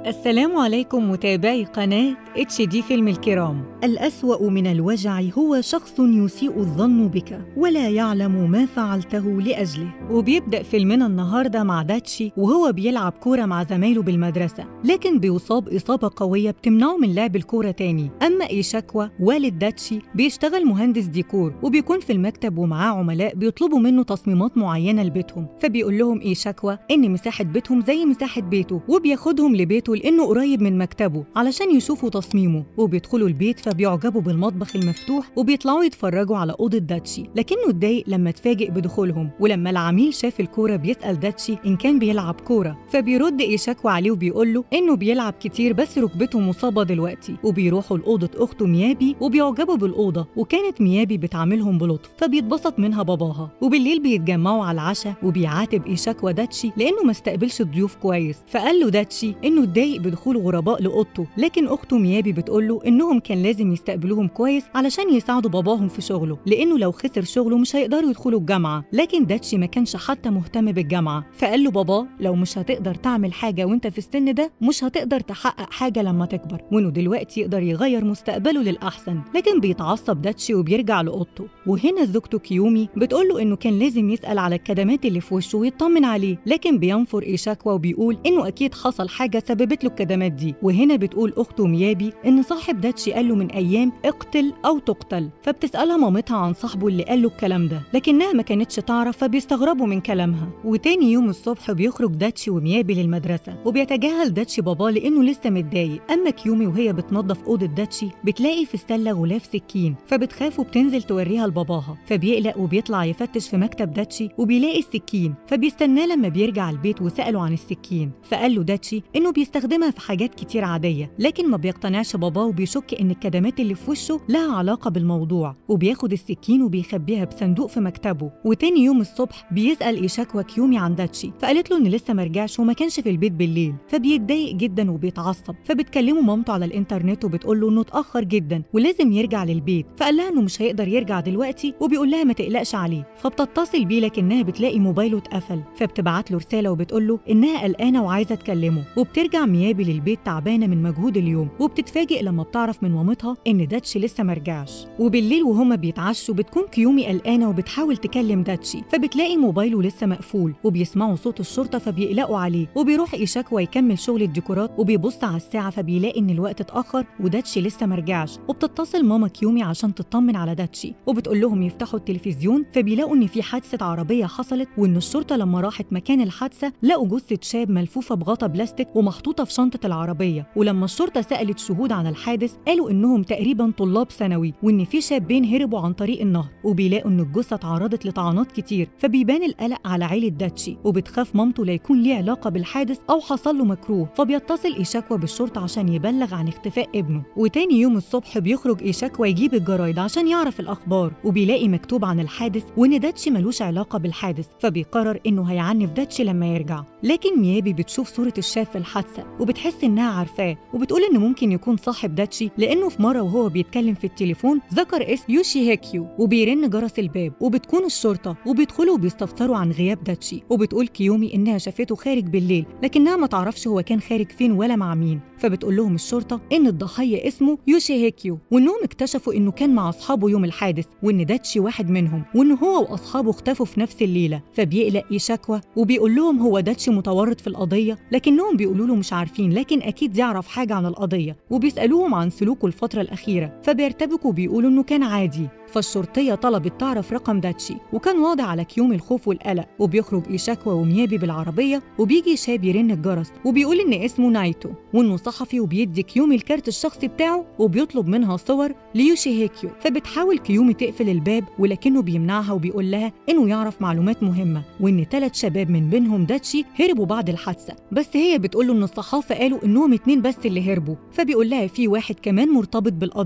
السلام عليكم متابعي قناة اتش دي فيلم الكرام الأسوأ من الوجع هو شخص يسيء الظن بك ولا يعلم ما فعلته لأجله وبيبدأ فيلمنا النهاردة مع داتشي وهو بيلعب كورة مع زمايله بالمدرسة لكن بيصاب إصابة قوية بتمنعه من لعب الكورة تاني أما إيشاكوا والد داتشي بيشتغل مهندس ديكور وبيكون في المكتب ومعاه عملاء بيطلبوا منه تصميمات معينة لبيتهم فبيقول لهم إيشاكوا إن مساحة بيتهم زي مساحة بيته وبياخدهم لبيته لأنه قريب من مكتبه علشان يشوفوا تصميمه وبيدخلوا البيت فبيعجبوا بالمطبخ المفتوح وبيطلعوا يتفرجوا على أوضة داتشي لكنه اتضايق لما اتفاجئ بدخولهم ولما العميل شاف الكورة بيسأل داتشي إن كان بيلعب كورة فبيرد إيشاكوا عليه وبيقول له إنه بيلعب كتير بس ركبته مصابة دلوقتي وبيروحوا لأوضة أخته ميابي وبيعجبوا بالأوضة وكانت ميابي بتعاملهم بلطف فبيتبسط منها باباها وبالليل بيتجمعوا على العشاء وبيعاتب إيشاكوا داتشي لأنه ما استقبلش الضيوف كويس فقال له داتشي إنه اتضايق بدخول غرباء لأوضته لكن أخته ميابي بتقول له إنهم كان لازم يستقبلوهم كويس علشان يساعدوا باباهم في شغله لأنه لو خسر شغله مش هيقدروا يدخلوا الجامعة لكن داتشي ما كانش حتى مهتم بالجامعة فقال له بابا لو مش هتقدر تعمل حاجة وانت في السن ده مش هتقدر تحقق حاجة لما تكبر وإنه دلوقتي يقدر يغير مستقبله للأحسن لكن بيتعصب داتشي وبيرجع لأوضته وهنا زوجته كيومي بتقول له إنه كان لازم يسأل على الكدمات اللي في وشه ويطمن عليه لكن بينفر إيشاكوا وبيقول إنه أكيد حصل حاجة سببت له الكدمات دي وهنا بتقول أخته ميابي إن صاحب داتشي قال له من أيام اقتل أو تقتل فبتسألها مامتها عن صاحبه اللي قال له الكلام ده لكنها ما كانتش تعرف فبيستغربوا من كلامها وتاني يوم الصبح بيخرج داتشي وميابي للمدرسة وبيتجاهل داتشي باباه لأنه لسه متضايق أما كيومي وهي بتنظف أوضة داتشي بتلاقي في السلة غلاف سكين فبتخاف وبتنزل توريها لباباها فبيقلق وبيطلع يفتش في مكتب داتشي وبيلاقي السكين فبيستناه لما بيرجع البيت وسأله عن السكين فقال له داتشي إنه بيستخدمها في حاجات كتير عادية لكن ما بيقتنعش باباه وبيشك إن الكدمات اللي في وشه لها علاقة بالموضوع وبياخد السكين وبيخبيها بصندوق في مكتبه وتاني يوم الصبح بيسأل إيشاكوا كيومي عن داتشي فقالت له إن لسه مرجعش وما كانش في البيت بالليل فبيتضايق جدا وبيتعصب فبتكلمه مامته على الإنترنت وبتقول له إنه اتأخر جدا ولازم يرجع للبيت فقال لها إنه مش هيقدر يرجع دلوقتي وبيقول لها ما تقلقش عليه فبتتصل بيه لكنها بتلاقي موبايله اتقفل فبتبعت له رسالة وبتقول له إنها قلقانة وعايزة تكلمه وبترجع ميابي للبيت تعبانة من مجهود اليوم وبتتفاجئ لما بتعرف من مامتها إن داتشي لسه مرجعش وبالليل وهما بيتعشوا بتكون كيومي قلقانة وبتحاول تكلم داتشي فبتلاقي موبايله لسه مقفول وبيسمعوا صوت الشرطة فبيقلقوا عليه وبيروح إيشاكوا يكمل شغل الديكورات وبيبص على الساعة فبيلاقي إن الوقت اتأخر وداتشي لسه مرجعش وبتتصل ماما كيومي عشان تطمن على داتشي وبتقول لهم يفتحوا التلفزيون فبيلاقوا إن في حادثة عربية حصلت وإن الشرطة لما راحت مكان الحادثة لقوا جثة شاب ملفوفة بغطا بلاستيك ومحطوطة في شنطة العربية ولما الشرطة سألت شهود عن الحادث قالوا إنهم تقريبا طلاب ثانوي وإن في شابين هربوا عن طريق النهر وبيلاقوا إن الجثة اتعرضت لطعنات كتير فبيبان القلق على عيلة داتشي وبتخاف مامته لا يكون ليه علاقة بالحادث أو حصل له مكروه فبيتصل إيشاكوا بالشرطة عشان يبلغ عن اختفاء ابنه وتاني يوم الصبح بيخرج إيشاكوا يجيب الجرايد عشان يعرف الأخبار وبيلاقي مكتوب عن الحادث وإن داتشي ملوش علاقة بالحادث فبيقرر إنه هيعنف داتشي لما يرجع لكن ميابي بتشوف صورة الشاب في الحادثة وبتحس إنها عارفاه وبتقول إنه ممكن يكون صاحب داتشي لأنه في مرة وهو بيتكلم في التليفون ذكر اسم يوشي هيكيو وبيرن جرس الباب وبتكون الشرطة وبيدخلوا وبيستفسروا عن غياب داتشي وبتقول كيومي إنها شافته خارج بالليل لكنها ما تعرفش هو كان خارج فين ولا مع مين فبتقول لهم الشرطة إن الضحية اسمه يوشي هيكيو وإنهم اكتشفوا إنه كان مع أصحابه يوم الحادث وإن داتشي واحد منهم وإن هو وأصحابه اختفوا في نفس الليلة فبيقلق إيشاكوا وبيقول لهم هو داتشي متورط في القضية لكنهم بيقولوا له مش عارفين لكن أكيد يعرف حاجة عن القضية وبيسألوهم عن سلوكه الفترة الأخيرة فبيرتبكوا وبيقولوا إنه كان عادي فالشرطية طلبت تعرف رقم داتشي وكان واضع على كيومي الخوف والقلق وبيخرج إيشاكوا وميابي بالعربية وبيجي شاب يرن الجرس وبيقول إن اسمه نايتو وإنه صحفي وبيدي كيومي الكارت الشخصي بتاعه وبيطلب منها صور ليوشي هيكيو فبتحاول كيومي تقفل الباب ولكنه بيمنعها وبيقول لها إنه يعرف معلومات مهمة وإن ثلاث شباب من بينهم داتشي هربوا بعد الحادثة بس هي بتقول له إن الصحافة قالوا إنهم اتنين بس اللي هربوا فبيقول لها في واحد كمان مرتبط بالقضية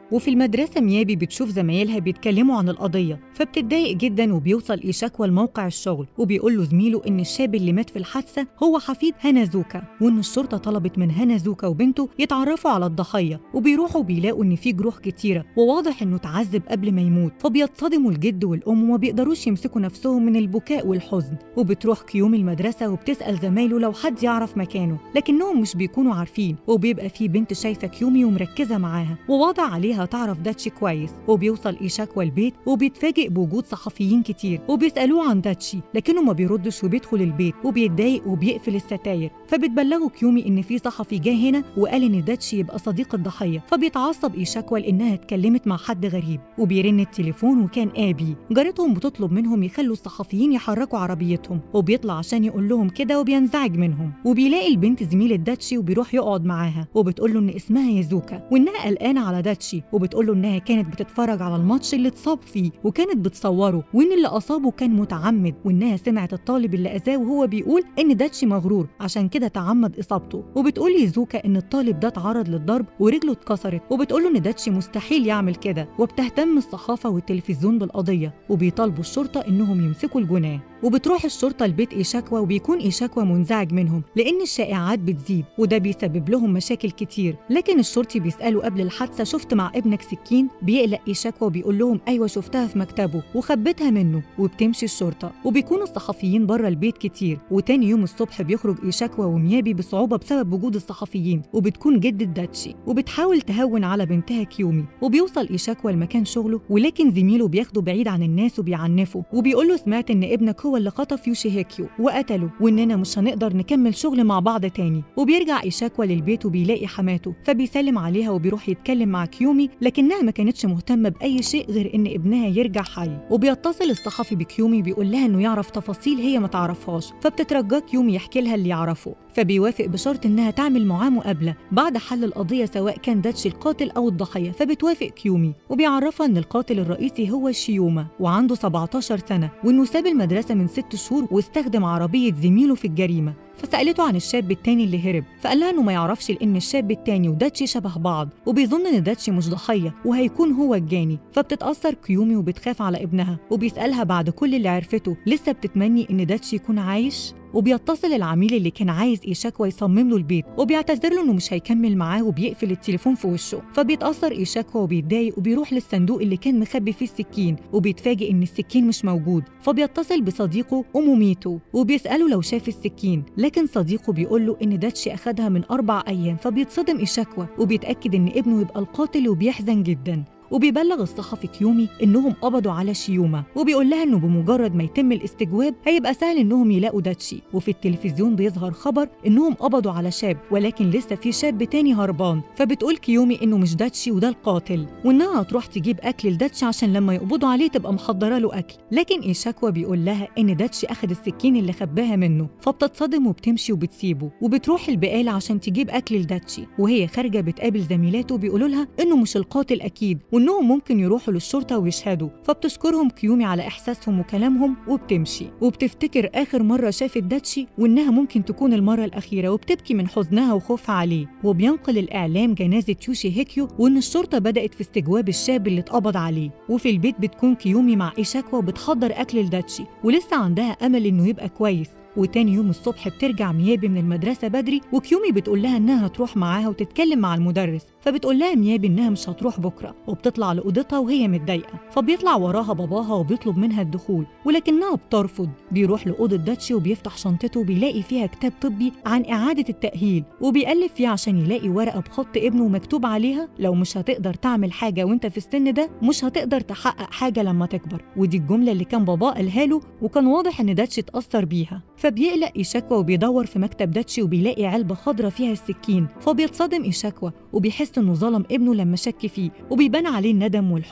وفي المدرسة ميابي بتشوف زمايلها بيتكلموا عن القضية فبتتضايق جدا وبيوصل إيشاكوا لموقع الشغل وبيقول له زميله إن الشاب اللي مات في الحادثة هو حفيد هانازوكا وإن الشرطة طلبت من هانازوكا وبنته يتعرفوا على الضحية وبيروحوا بيلاقوا إن في جروح كتيرة وواضح إنه اتعذب قبل ما يموت فبيتصدموا الجد والأم وما بيقدروش يمسكوا نفسهم من البكاء والحزن وبتروح كيومي المدرسة وبتسأل زمايله لو حد يعرف مكانه لكنهم مش بيكونوا عارفين وبيبقى في بنت شايفة كيومي ومركزة معاها وواضع عليها تعرف داتشي كويس وبيوصل إيشاكوا البيت وبيتفاجئ بوجود صحفيين كتير وبيسألوه عن داتشي لكنه ما بيردش وبيدخل البيت وبيتضايق وبيقفل الستاير فبتبلغوا كيومي إن في صحفي جه هنا وقال إن داتشي يبقى صديق الضحية فبيتعصب إيشاكوا لإنها اتكلمت مع حد غريب وبيرن التليفون وكان آبي جارتهم بتطلب منهم يخلوا الصحفيين يحركوا عربيتهم وبيطلع عشان يقول لهم كده وبينزعج منهم وبيلاقي البنت زميلة داتشي وبيروح يقعد معاها وبتقول له إن اسمها يازوكا وإنها قلقانة على داتشي وبتقول له إنها كانت بتتفرج على الماتش اللي اتصاب فيه وكانت بتصوره وإن اللي أصابه كان متعمد وإنها سمعت الطالب اللي أذاه وهو بيقول إن داتشي مغرور عشان كده تعمد إصابته وبتقول يازوكا إن الطالب ده اتعرض للضرب ورجله اتكسرت وبتقول له إن داتشي مستحيل يعمل كده وبتهتم الصحافة والتلفزيون بالقضية وبيطالبوا الشرطة إنهم يمسكوا الجناه وبتروح الشرطة لبيت إيشاكوا وبيكون إيشاكوا منزعج منهم لأن الشائعات بتزيد وده بيسبب لهم مشاكل كتير لكن الشرطي بيسأله قبل الحادثة شفت مع ابنك سكين بيقلق إيشاكوا وبيقول لهم أيوة شفتها في مكتبه وخبتها منه وبتمشي الشرطة وبيكون الصحفيين بره البيت كتير وتاني يوم الصبح بيخرج إيشاكوا وميابي بصعوبة بسبب وجود الصحفيين وبتكون جدة داتشي وبتحاول تهون على بنتها كيومي وبيوصل إيشاكوا لمكان شغله ولكن زميله بياخده بعيد عن الناس وبيعنفه وبيقول له سمعت إن ابنك هو اللي خطف يوشيهيكيو وقتله وإننا مش هنقدر نكمل شغل مع بعض تاني وبيرجع إيشاكوا للبيت وبيلاقي حماته فبيسلم عليها وبيروح يتكلم مع كيومي لكنها ما كانتش مهتمة بأي شيء غير إن ابنها يرجع حي وبيتصل الصحفي بكيومي بيقول لها إنه يعرف تفاصيل هي ما تعرفهاش فبتترجاه كيومي يحكي لها اللي يعرفه فبيوافق بشرط إنها تعمل معاه مقابلة بعد حل القضية سواء كان داتشي القاتل أو الضحية فبتوافق كيومي وبيعرفها إن القاتل الرئيسي هو شيوما وعنده 17 سنة وإنه ساب المدرسة من ست شهور واستخدم عربية زميله في الجريمة فسألته عن الشاب التاني اللي هرب فقال لها انه ما يعرفش لان الشاب التاني وداتشي شبه بعض وبيظن ان داتشي مش ضحيه وهيكون هو الجاني فبتتاثر كيومي وبتخاف على ابنها وبيسالها بعد كل اللي عرفته لسه بتتمني ان داتشي يكون عايش وبيتصل العميل اللي كان عايز إيشاكوا يصمم له البيت وبيعتذر له إنه مش هيكمل معاه وبيقفل التليفون في وشه فبيتأثر إيشاكوا وبيتضايق وبيروح للصندوق اللي كان مخبي فيه السكين وبيتفاجئ إن السكين مش موجود فبيتصل بصديقه أوموميتو وبيسأله لو شاف السكين لكن صديقه بيقول له إن داتشي أخدها من أربع أيام فبيتصدم إيشاكوا وبيتأكد إن ابنه يبقى القاتل وبيحزن جدا وبيبلغ الصحفي كيومي انهم قبضوا على شيوما وبيقول لها انه بمجرد ما يتم الاستجواب هيبقى سهل انهم يلاقوا داتشي وفي التلفزيون بيظهر خبر انهم قبضوا على شاب ولكن لسه في شاب تاني هربان فبتقول كيومي انه مش داتشي وده القاتل وانها هتروح تجيب اكل لداتشي عشان لما يقبضوا عليه تبقى محضره له اكل لكن ايشاكوا بيقول لها ان داتشي اخد السكين اللي خباها منه فبتتصدم وبتمشي وبتسيبه وبتروح البقاله عشان تجيب اكل لداتشي وهي خارجه بتقابل زميلاته بيقولوا لها انه مش القاتل اكيد وانهم ممكن يروحوا للشرطه ويشهدوا فبتشكرهم كيومي على احساسهم وكلامهم وبتمشي وبتفتكر اخر مره شافت داتشي وانها ممكن تكون المره الاخيره وبتبكي من حزنها وخوفها عليه وبينقل الاعلام جنازه يوشي هيكيو وان الشرطه بدات في استجواب الشاب اللي اتقبض عليه وفي البيت بتكون كيومي مع ايشاكوا وبتحضر اكل لداتشي ولسه عندها امل انه يبقى كويس وتاني يوم الصبح بترجع ميابي من المدرسة بدري وكيومي بتقول لها إنها هتروح معاها وتتكلم مع المدرس فبتقول لها ميابي إنها مش هتروح بكرة وبتطلع لأوضتها وهي متضايقة فبيطلع وراها باباها وبيطلب منها الدخول ولكنها بترفض بيروح لأوضة داتشي وبيفتح شنطته وبيلاقي فيها كتاب طبي عن إعادة التأهيل وبيقلب فيه عشان يلاقي ورقة بخط ابنه مكتوب عليها لو مش هتقدر تعمل حاجة وانت في السن ده مش هتقدر تحقق حاجة لما تكبر ودي الجملة اللي كان باباه قالها له وكان واضح إن داتشي اتأثر بيها فبيقلق إيشاكوا وبيدور في مكتب داتشي وبيلاقي علبة خضرة فيها السكين فبيتصدم إيشاكوا وبيحس إنه ظلم ابنه لما شك فيه وبيبان عليه الندم والحزن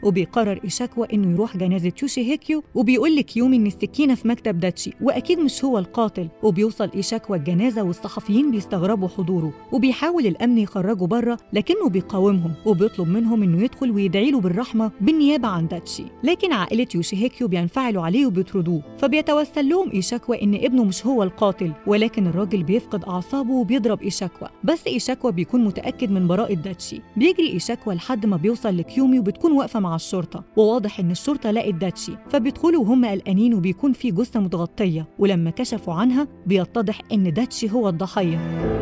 وبيقرر إيشاكوا إنه يروح جنازة يوشي هيكيو وبيقول لكيومي إن السكينة في مكتب داتشي وأكيد مش هو القاتل وبيوصل إيشاكوا الجنازة والصحفيين بيستغربوا حضوره وبيحاول الأمن يخرجه بره لكنه بيقاومهم وبيطلب منهم إنه يدخل ويدعي له بالرحمة بالنيابة عن داتشي لكن عائلة يوشي هيكيو بينفعلوا عليه وبيطردوه فبيتوسل لهم إيشاكوا إن ابنه مش هو القاتل ولكن الراجل بيفقد أعصابه وبيضرب إيشاكوا بس إيشاكوا بيكون متأكد من براءة داتشي بيجري إيشاكوا لحد ما بيوصل لكيومي وبتكون واقفة مع الشرطة وواضح إن الشرطة لقت داتشي فبيدخلوا وهم قلقانين وبيكون في جثة متغطية ولما كشفوا عنها بيتضح إن داتشي هو الضحية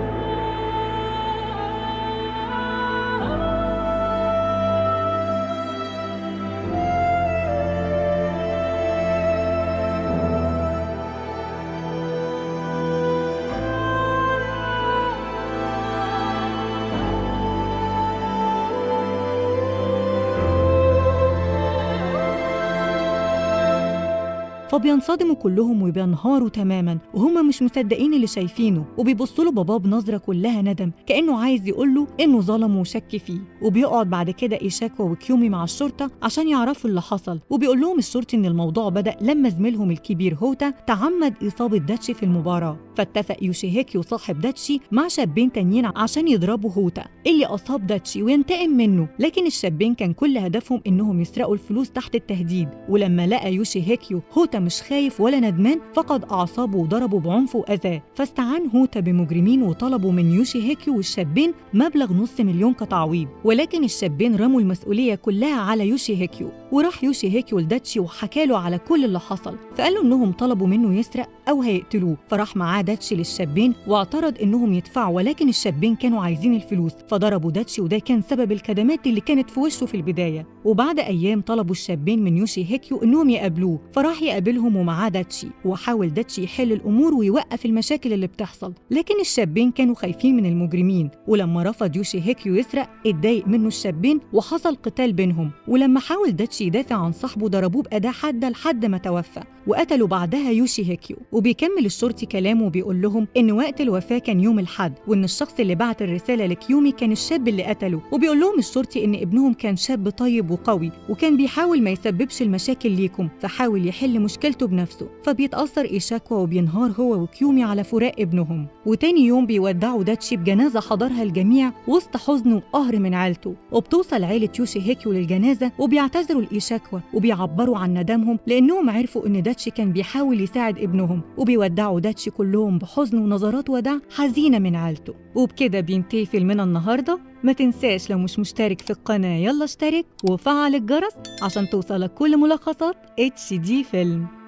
فبينصدموا كلهم وبينهاروا تماما وهم مش مصدقين اللي شايفينه وبيبصوا له باباه بنظره كلها ندم كانه عايز يقول له انه ظلمه وشك فيه وبيقعد بعد كده ايشاكوا وكيومي مع الشرطه عشان يعرفوا اللي حصل وبيقول لهم الشرطي ان الموضوع بدا لما زميلهم الكبير هوتا تعمد اصابه داتشي في المباراه فاتفق يوشيهيكي وصاحب داتشي مع شابين تانيين عشان يضربوا هوتا اللي اصاب داتشي وينتقم منه لكن الشابين كان كل هدفهم انهم يسرقوا الفلوس تحت التهديد ولما لقى يوشيهيكيو هوتا مش خايف ولا ندمان فقد أعصابه وضربه بعنف وأذاه فاستعان هوتا بمجرمين وطلبوا من يوشي هيكي والشابين مبلغ نص مليون كتعويض ولكن الشابين رموا المسؤولية كلها على يوشي هيكيو وراح يوشي هيكيو لداتشي وحكى له على كل اللي حصل فقالوا إنهم طلبوا منه يسرق أو هيقتلوه فراح معاه داتشي للشابين واعترض إنهم يدفعوا ولكن الشابين كانوا عايزين الفلوس فضربوا داتشي وده كان سبب الكدمات اللي كانت في وشه في البداية وبعد أيام طلبوا الشابين من يوشي هيكيو إنهم يقابلوه فراح يقابلهم ومعاه داتشي وحاول داتشي يحل الأمور ويوقف المشاكل اللي بتحصل لكن الشابين كانوا خايفين من المجرمين ولما رفض يوشي هيكيو يسرق اتضايق منه الشابين وحصل قتال بينهم ولما حاول داتشي يدافع عن صاحبه ضربوه بأداة حادة لحد ما توفى وقتلوا بعدها يوشي هيكيو وبيكمل الشرطي كلامه وبيقول لهم إن وقت الوفاة كان يوم الحد وإن الشخص اللي بعت الرسالة لكيومي كان الشاب اللي قتله وبيقول لهم الشرطي إن ابنهم كان شاب طيب وقوي وكان بيحاول ما يسببش المشاكل ليكم فحاول يحل مشكلته بنفسه فبيتأثر إيشاكوا وبينهار هو وكيومي على فراق ابنهم وتاني يوم بيودعوا داتشي بجنازة حضرها الجميع وسط حزن وقهر من عيلته وبتوصل عيلة يوشي هيكيو للجنازة وبيعتذروا لإيشاكوا وبيعبروا عن ندمهم لأنهم عرفوا إن داتشي كان بيحاول يساعد ابنهم وبيودعوا داتشي كلهم بحزن ونظرات وداع حزينة من عيلته وبكده بينتهي فيلمنا النهارده ما تنساش لو مش مشترك في القناة يلا اشترك وفعل الجرس عشان توصلك كل ملخصات اتش دي فيلم